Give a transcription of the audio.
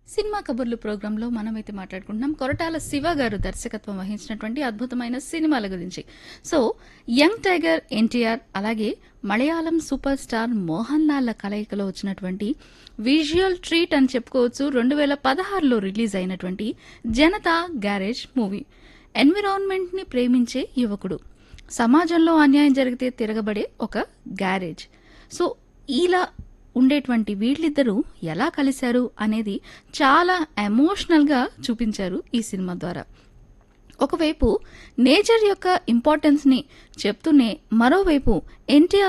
cinema కబుర్లు ప్రోగ్రాంలో మనమైతే మాట్లాడుకుంటున్నాం కొరటాల శివ గారు దర్శకత్వం వహించినటువంటి అద్భుతమైన సినిమాల గురించి సో యంగ్ టైగర్ ఎన్టీఆర్ అలాగే మలయాళం సూపర్ స్టార్ మోహన్ లాల్ల కలయికలో వచ్చినటువంటి విజువల్ ట్రీట్ అని చెప్పుకోవచ్చు రెండు వేల పదహారులో రిలీజ్ అయినటువంటి జనతా గ్యారేజ్ మూవీ ఎన్విరాన్మెంట్ ని ప్రేమించే యువకుడు సమాజంలో అన్యాయం జరిగితే తిరగబడే ఒక గ్యారేజ్ సో ఇలా ఉండేటువంటి వీళ్ళిద్దరూ ఎలా కలిశారు అనేది చాలా ఎమోషనల్గా చూపించారు ఈ సినిమా ద్వారా ఒకవైపు నేచర్ యొక్క ఇంపార్టెన్స్ని చెప్తూనే మరోవైపు ఎన్టీఆర్